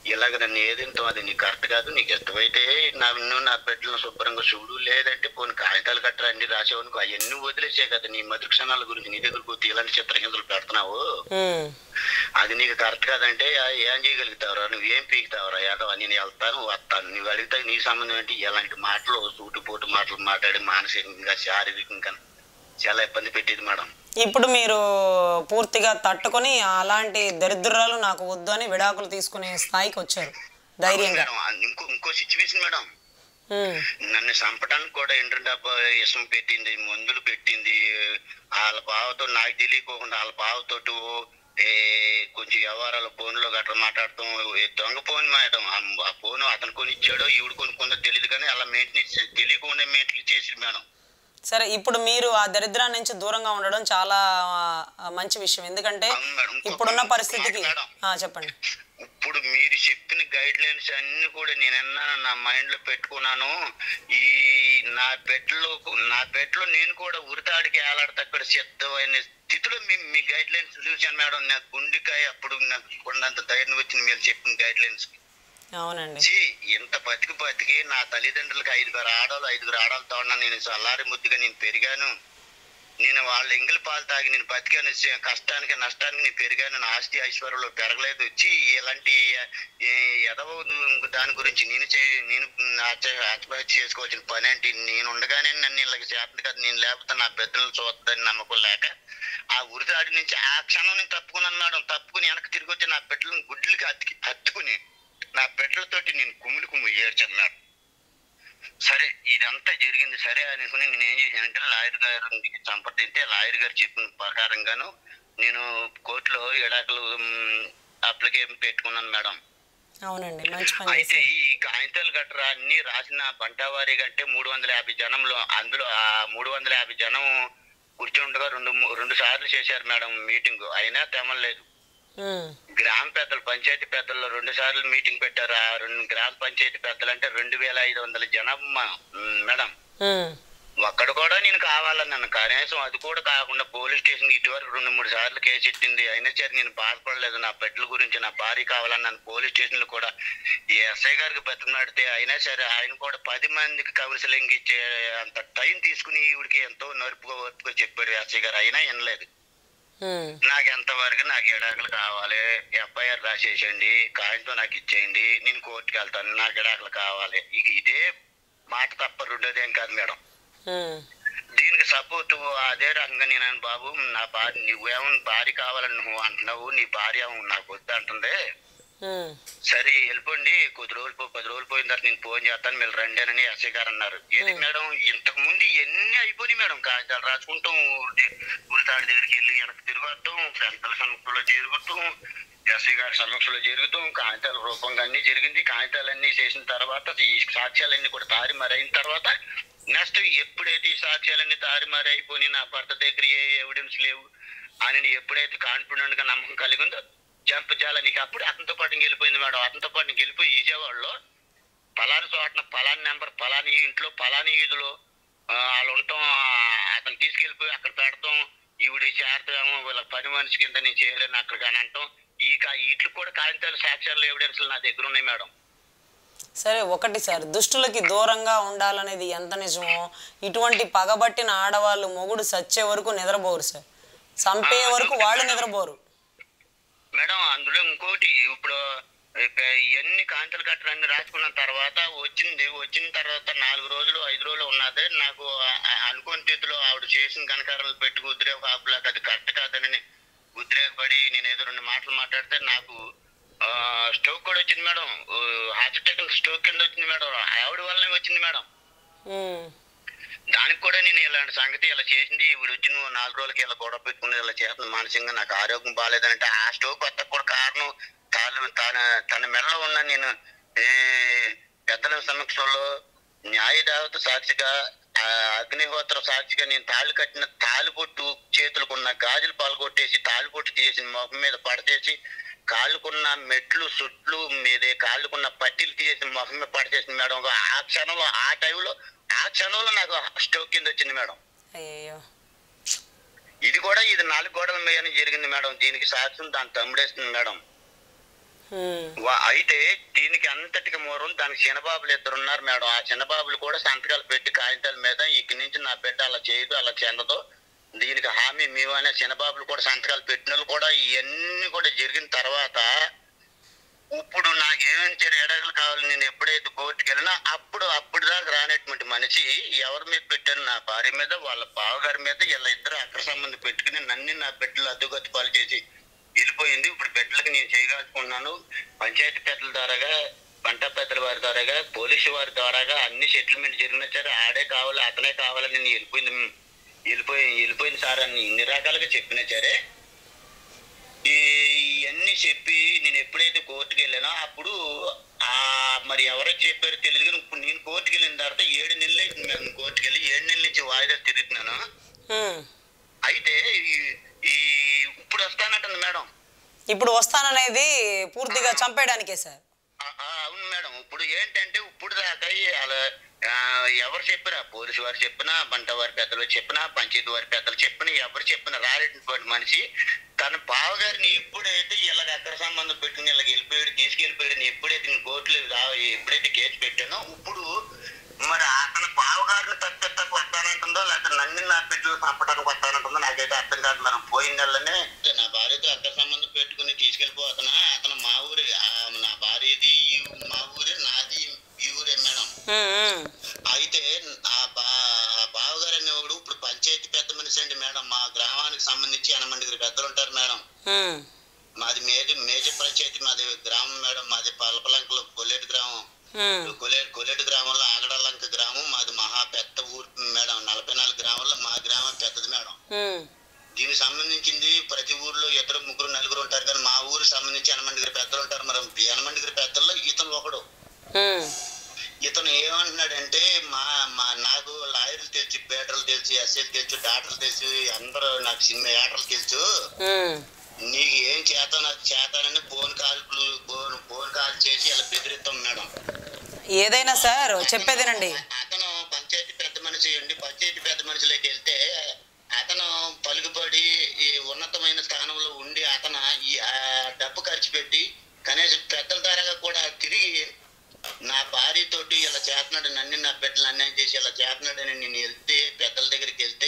ఇలాగ నన్ను ఏదింటావు అది నీకు కరెక్ట్ కాదు నీకు ఇష్టమైతే నన్ను నా బిడ్డలను శుభ్రంగా చూడు లేదంటే పోనీ కాగితాలు కట్టరా అన్ని రాసేవనుకో అవన్నీ వదిలేసే కదా నీ మధుర క్షణాల గురించి నీ దగ్గరకు వచ్చి ఇలాంటి చిత్రహింసలు పెడుతున్నావు ఉమ్, అది నీకు కరెక్ట్ కాదంటే ఆ ఏం చేయగలుగుతావురా నువ్వేం పీకుతావురా యాదవ నేను వెళ్తాను వస్తాను నువ్వు అడిగితే నీ సంబంధం ఏంటి ఇలాంటి మాటలు సూటిపోటు మాటలు మాట్లాడి మానసికంగా శారీరకంగా చాలా ఇబ్బంది పెట్టేది మేడం ఇప్పుడు మీరు పూర్తిగా తట్టుకొని అలాంటి దరిద్రాలు నాకు వద్దు అని విడాకులు తీసుకునే స్థాయికి వచ్చారు ధైర్యంగా మేడం, ఇంకో ఇంకో సిచ్యువేషన్ మేడం ఉమ్, నన్ను చంపడానికి కూడా ఎండ్రు డబ్బా ఇసం పెట్టింది మందులు పెట్టింది వాళ్ళ బావతో నాకు తెలియకోకుండా వాళ్ళ బావతోటి ఏ కొంచెం వ్యవహారాలు ఫోన్లో గట్రా మాట్లాడతాం ఏ దొంగ ఫోన్ మేడం ఆ- ఆ ఫోన్ అతను కొని ఇచ్చాడో ఈవిడ కొనుక్కుందో తెలియదు కానీ అలా మెయింటెనెన్స్ తెలియకుండా మెయింటెనెన్స్ చేసింది మేడం సరే ఇప్పుడు మీరు ఆ దరిద్రాన్ని నుంచి దూరంగా ఉండడం చాలా ఆ, మంచి విషయం ఎందుకంటే అవును మేడం. ఇంకొక ఇప్పుడున్న మాట పరిస్థితికి మేడం. ఆ, చెప్పండి ఇప్పుడు మీరు చెప్పిన గైడ్ లైన్స్ అన్ని కూడా నేను అన్నాను నా మైండ్ లో పెట్టుకున్నాను ఈ నా బెడ్లో నా బెడ్లో నేను కూడా ఉరితాడికి ఏలాడతక్కడ సిద్ధమైన స్థితిలో మీ మీ గైడ్ లైన్స్ చూశాను మేడం నాకు గుండెకాయ అప్పుడు నాకు కొండంత ధైర్యం వచ్చింది మీరు చెప్పిన గైడ్ లైన్స్ అవునండి ఛీ, ఇంత బతికి బతికి నా తల్లిదండ్రులకి ఐదుగురు ఆడవాళ్ళు ఐదుగురు ఆడవాళ్ళతో ఉన్నా నేను చల్లారి ముద్దుగా నేను పెరిగాను నేను వాళ్ళ ఎంగిలి పాలు తాగి నేను బతికాను చే- కష్టానికి నష్టానికి నేను పెరిగాను నా ఆస్తి ఐశ్వర్యంలో పెరగలేదు వచ్చి ఇలాంటి ఏ- ఎదవ దాని గురించి నేను చే నేను ఆత్మ- ఆత్మహత్య చేసుకోవాల్సిన పని అంటే నేను ఉండగానే నన్ను ఇలాగ చేపదు కదా నేను లేకపోతే నా బిడ్డలు చూద్దని నమ్మకం లేక ఆ ఉరిదాడి నుంచి ఆ క్షణం నేను తప్పుకున్నాను మేడం తప్పుకుని వెనక్కి తిరిగి వచ్చి నా బిడ్డలను గుడ్లకి అతికి హత్తుకుని నా బిడ్డలతోటి నేను కుమ్ములు కుమ్ము ఏడ్చాను మేడం సరే ఇదంతా జరిగింది సరే అనుకుని నేను ఏం చేశానంటే లాయర్ గారికి సంప్రదింటే లాయర్ గారు చెప్పిన ప్రకారంగాను నేను కోర్టులో ఎడాకులు అప్లికేషన్ పెట్టుకున్నాను మేడం అవునండి మంచి పని అయితే చేశారు ఈ కాగితాలు గట్రా అన్ని రాసిన బంటావారి కంటే మూడు వందల యాభై జనంలో అందులో ఆ మూడు వందల యాభై జనం కూర్చుండగా రెండు మూ- రెండు సార్లు చేశారు మేడం మీటింగ్ అయినా తెమలేదు ఉమ్, గ్రామ పెద్దలు పంచాయతీ పెద్దల్లో రెండు సార్లు మీటింగ్ పెట్టారు ఆ రెండు గ్రామ పంచాయతీ పెద్దలు అంటే రెండు వేల ఐదు వందల జనాభా మ్, మేడం ఉమ్, ఒక్కడ కూడా నేను కావాలన్నాను కనీసం అది కూడా కాకుండా పోలీస్ స్టేషన్ ఇటువరకు రెండు మూడు సార్లు కేసు ఎత్తింది అయినా సరే నేను బాధపడలేదు నా బిడ్డల గురించి నా భార్య కావాలన్నాను పోలీస్ స్టేషన్ లో కూడా ఈ ఎస్ఐ గారికి బతిమాడితే అయినా సరే ఆయన కూడా పది మందికి కౌన్సిలింగ్ ఇచ్చే అంత టైం తీసుకుని ఈవిడికి ఎంతో నరుపుగా ఓర్పుగా చెప్పాడు ఎస్ఐ గారు అయినా వినలేదు ఉమ్, నాకు ఎంతవరకు నాకు ఎడాకులు కావాలి ఎఫ్ఐఆర్ రాసేసేయండి కాగితం నాకు ఇచ్చేయండి నేను కోర్టుకి వెళ్తాను నాకు ఎడాకులు కావాలి ఇక ఇదే మాట తప్ప రెండోది ఏం కాదు మేడం ఉమ్, దీనికి సపోర్ట్ అదే రకంగా నేను అన్నాను, బాబు నా భార్య నువ్వేమో భార్య కావాలని నువ్వు అంటున్నావు నీ భార్య ఏమో నాకు వద్దు అంటుంది ఉమ్, సరే వెళ్ళిపోండి కొద్ది రోజులు పో- పది రోజులు పోయిన తర్వాత నేను ఫోన్ చేస్తాను మీరు రండి అని ఎస్ఐ గారు అన్నారు ఏది మేడం ఇంతకు ముందు ఎన్ని అయిపోయినాయి మేడం కాగితాలు రాసుకుంటాం గురితాడి దగ్గరికి వెళ్ళి వెనక్కి తిరగొస్తాం పెద్దల సమక్షంలో చేరుకుంటాం ఎస్ఐ గారి సమక్షంలో జరుగుతాం కాగితాల రూపంగా అన్ని జరిగింది కాగితాలన్నీ చేసిన తర్వాత ఈ సాక్ష్యాలన్నీ కూడా తారుమారు అయిన తర్వాత నెక్స్ట్ ఎప్పుడైతే ఈ సాక్ష్యాలన్నీ తారుమారు అయిపోయి నా భర్త దగ్గర ఏ ఎవిడెన్స్ లేవు అని ఎప్పుడైతే కాన్ఫిడెంట్ గా నమ్మకం కలిగి ఉందో జంప్ చేయాలని అప్పుడు అతనితో పాటు ఇంక వెళ్ళిపోయింది మేడం అతనితో పాటు ఇంక వెళ్ళిపోయి విజయవాడలో పలాని చోటన పలాని నెంబర్ పలాని ఇంట్లో పలాని ఈదులో ఆ, వాళ్ళు ఉంటాం ఆ, అతను తీసుకెళ్ళిపోయి అక్కడ పెడతాం ఈవిడ చేరతాము వీళ్ళ పని మనిషి కింద నేను చేయలేను అక్కడ కానీ అంటాం ఈ కా వీటికి కూడా కాగితాలు సాక్ష్యాలు ఎవిడెన్స్లు నా దగ్గర ఉన్నాయి మేడం సరే ఒకటి సార్ దుష్టులకి దూరంగా ఉండాలనేది ఎంత నిజమో ఇటువంటి పగబట్టిన ఆడవాళ్ళు మొగుడు సచ్చే వరకు నిద్రపోరు సార్ చంపే వరకు వాళ్ళు నిద్రపోరు మేడం అందులో ఇంకోటి ఇప్పుడు ఇక ఇవన్నీ కాంతలు కట్టలు అన్ని రాసుకున్న తర్వాత వచ్చింది వచ్చిన తర్వాత నాలుగు రోజులు ఐదు రోజులు ఉన్నది నాకు ఆ- ఆ అనుకోని స్థితిలో ఆవిడ చేసిన కనకారాలు పెట్టి ఉద్రేక ఆపులాక అది కరెక్ట్ కాదని ఉద్రేకపడి నేను ఏదో రెండు మాటలు మాట్లాడితే నాకు స్ట్రోక్ కూడా వచ్చింది మేడం హార్ట్ అటాక్ స్ట్రోక్ కింద వచ్చింది మేడం ఆవిడ వల్లనే వచ్చింది మేడం ఉమ్, దానికి కూడా నేను ఇలాంటి సంగతి ఇలా చేసింది ఇప్పుడు వచ్చి నువ్వు నాలుగు రోజులకి ఇలా గొడవ పెట్టుకుని ఇలా చేస్తున్న మానసికంగా నాకు ఆరోగ్యం బాగాలేదంటే ఆ స్టోక్ వద్ద కూడా కారణం తాను తన తన మెడలో ఉన్న నేను ఏ, పెద్దల సమక్షంలో న్యాయదేవత సాక్షిగా ఆ అగ్నిహోత్ర సాక్షిగా నేను తాళి కట్టిన తాలిబొట్టు చేతులకున్న గాజులు పాల్గొట్టేసి తాలిబొట్టు తీసి మొహం మీద పడచేసి కాళ్ళకున్న మెట్లు సుట్లు మీదే కాళ్ళకున్న పట్టీలు తీసేసి మొహం మీద పడచేసింది మేడం ఆ క్షణంలో ఆ టైంలో ఆ క్షణంలో నాకు స్ట్రోక్ కింద వచ్చింది మేడం అయ్యయ్యో ఇది కూడా ఇది నాలుగు గోడల మీద జరిగింది మేడం దీనికి సాక్ష్యం దాని తమ్ముడేస్తుంది మేడం ఉమ్, వా- అయితే దీనికి అంతటికి మూలం దానికి చిన్నబాబులు ఇద్దరు ఉన్నారు మేడం ఆ చిన్నబాబులు కూడా సంతకాలు పెట్టి కాగితాల మీద ఇక్కడి నుంచి నా బిడ్డ అలా చేయదు అలా చెందదు దీనికి హామీ మేము అనే చిన్నబాబులు కూడా సంతకాలు పెట్టిన వాళ్ళు కూడా ఇవన్నీ కూడా జరిగిన తర్వాత ఇప్పుడు నాకు ఏమేమి ఎడగలు కావాలి నేను ఎప్పుడైతే కోర్టుకి వెళ్ళినా అప్పుడు అప్పుడు దాకా రానటువంటి మనిషి ఎవరి మీద పెట్టాను నా భార్య మీద వాళ్ళ బావగారి మీద వీళ్ళ ఇద్దరు అక్కడ సంబంధం పెట్టుకుని నన్ను నా బిడ్డలు అద్దుగతి పాలు చేసి వెళ్ళిపోయింది ఇప్పుడు బిడ్డలకు నేను చేయగలుగుతున్నాను పంచాయతీ పెద్దల ద్వారాగా పంట పెద్దల వారి ద్వారాగా పోలీసు వారి ద్వారాగా అన్ని సెటిల్మెంట్ జరిగిన సరే ఆడే కావాలి అతనే కావాలని నేను వెళ్ళిపోయింది వెళ్ళిపోయి వెళ్ళిపోయింది సార్ అని ఇన్ని రకాలుగా చెప్పినా సరే ఈ ఇవన్నీ చెప్పి నేను ఎప్పుడైతే కోర్టుకి వెళ్ళానో అప్పుడు ఆ మరి ఎవరో చెప్పారో తెలియదు కానీ ఇప్పుడు నేను కోర్టుకి వెళ్ళిన తర్వాత ఏడు నెలలు అయింది మేము కోర్టుకి వెళ్ళి ఏడు నెలల నుంచి వాయిదా తిరుగుతున్నాను ఉమ్. అయితే ఈ- ఈ ఇప్పుడు వస్తానంటుంది మేడం ఇప్పుడు వస్తాననేది పూర్తిగా చంపేయడానికే సార్ ఆ, ఆ, అవును మేడం ఇప్పుడు ఏంటంటే ఇప్పుడు దాకా ఈ అలా ఆ, ఎవరు చెప్పినా పోలీసు వారు చెప్పినా బంట వారి పెద్దలు చెప్పినా పంచాయతీ వారి పెద్దలు చెప్పినా ఎవరు చెప్పినా రాలేటువంటి మనిషి తన బావగారిని ఎప్పుడైతే ఇలాగ అక్కడ సంబంధం పెట్టుకుని ఇలాగ వెళ్ళిపోయాడు తీసుకెళ్ళిపోయాడు నేను ఎప్పుడైతే నేను కోర్టులో రా- ఎప్పుడైతే కేసు పెట్టానో ఇప్పుడు మరి అతను బావగారిని తప్పెత్తకు వస్తానంటుందో లేకపోతే నన్ను నా బిడ్డలు చంపడానికి వస్తానంటుందో నాకైతే అర్థం కాదు మనం పోయిన నెలనే నా భార్యతో అక్కడ సంబంధం పెట్టుకుని తీసుకెళ్ళిపోతున్నా అతను మా ఊరే ఆ, నా భార్యది ఈ ఊ- మా ఊరే నాది ఈ ఊరే మేడం ఉమ్, ఉమ్. అయితే ఆ బా ఆ బావగారు అనేవాడు ఇప్పుడు పంచాయతీ పెద్ద మనిషి అండి మేడం మా గ్రామానికి సంబంధించి ఎనమండుగురు పెద్దలు ఉంటారు మేడం ఉమ్, మాది మేజర్ మేజర్ పంచాయతీ మాది గ్రామం మేడం మాది పలపలంకలు కొల్లేటి గ్రామం ఉమ్, కొలేటి కొలేటి గ్రామంలో ఆగడలంక గ్రామం మాది మహా పెద్ద ఊరు మేడం నలభై నాలుగు గ్రామాల్లో మా గ్రామం పెద్దది మేడం ఉమ్, దీనికి సంబంధించింది ప్రతి ఊర్లో ఇద్దరు ముగ్గురు నలుగురు ఉంటారు కానీ మా ఊరికి సంబంధించి ఎనమండుగురు పెద్దలు ఉంటారు మరి ఎనమండుగురు పెద్దల్లో ఇతను ఒకడు ఉమ్, ఇతను ఏమంటున్నాడంటే మా మా నాకు లాయర్లు తెలుసు పేటర్లు తెలుసు ఎస్ఐలు తెలుసు డాక్టర్లు తెలుసు అందరూ నాకు సినిమా యాటర్లు తెలుసు ఉమ్. నీకు ఏం చేత నాకు చేతానని ఫోన్ కాల్పులు ఫోన్ ఫోన్ కాల్ చేసి ఇలా బెదిరిస్తాం మేడం ఏదైనా సార్ చెప్పేదేనండి అతను పంచాయతీ పెద్ద మనిషి అండి పంచాయతీ పెద్ద మనిషిలోకి వెళ్తే అతను పలుకుబడి ఈ ఉన్నతమైన స్థానంలో ఉండి అతను ఈ ఆ డబ్బు ఖర్చు పెట్టి కనీసం పెద్దల ద్వారా కూడా తిరిగి నా భార్యతోటి ఇలా చేస్తున్నాడు నన్ను నా బిడ్డలు అన్యాయం చేసి ఇలా చేస్తున్నాడని నేను వెళ్తే పెద్దల దగ్గరికి వెళ్తే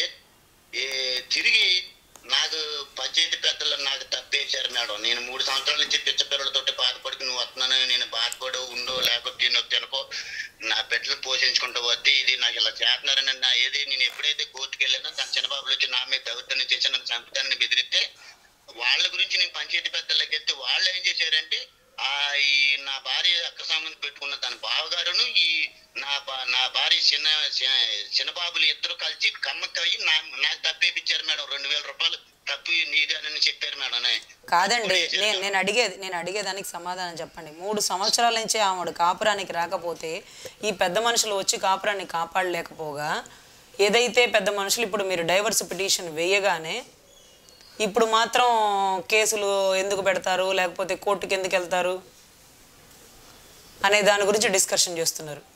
ఏ తిరిగి నాకు పంచాయతీ పెద్దలు నాకు తప్పేశారు మేడం నేను మూడు సంవత్సరాల నుంచి పిచ్చ పిల్లలతోటి బాధపడుకుని వస్తున్నాను నేను బాధపడు ఉండో లేకపోతే తినో తినకో నా బిడ్డలు పోషించుకుంటూ వస్తే ఇది నాకు ఇలా చేస్తున్నారని నా ఏది నేను ఎప్పుడైతే కోర్టుకు వెళ్ళానో తన చిన్నబాబులు వచ్చి నా మీద దౌర్జన్యం చేసి నన్ను చంపుతానని బెదిరితే వాళ్ళ గురించి నేను పంచాయతీ పెద్దలకు వెళ్తే వాళ్ళు ఏం చేశారంటే ఆ ఈ నా భార్య అక్క సంబంధం పెట్టుకున్న తన బావగారును ఈ నా బా- నా భార్య చిన్న చి- చిన్న బాబులు ఇద్దరు కలిసి కమ్మకి అయ్యి నా నాకు తప్పేపించారు మేడం రెండు వేల రూపాయలు తప్పు నీదే అని చెప్పారు మేడం నే. కాదండి నేను నేను అడిగేది నేను అడిగేదానికి సమాధానం చెప్పండి మూడు సంవత్సరాల నుంచి ఆవిడ కాపురానికి రాకపోతే ఈ పెద్ద మనుషులు వచ్చి కాపురాన్ని కాపాడలేకపోగా ఏదైతే పెద్ద మనుషులు ఇప్పుడు మీరు డైవర్స్ పిటిషన్ వేయగానే ఇప్పుడు మాత్రం కేసులు ఎందుకు పెడతారు లేకపోతే కోర్టుకి ఎందుకు వెళ్తారు అనే దాని గురించి డిస్కషన్ చేస్తున్నారు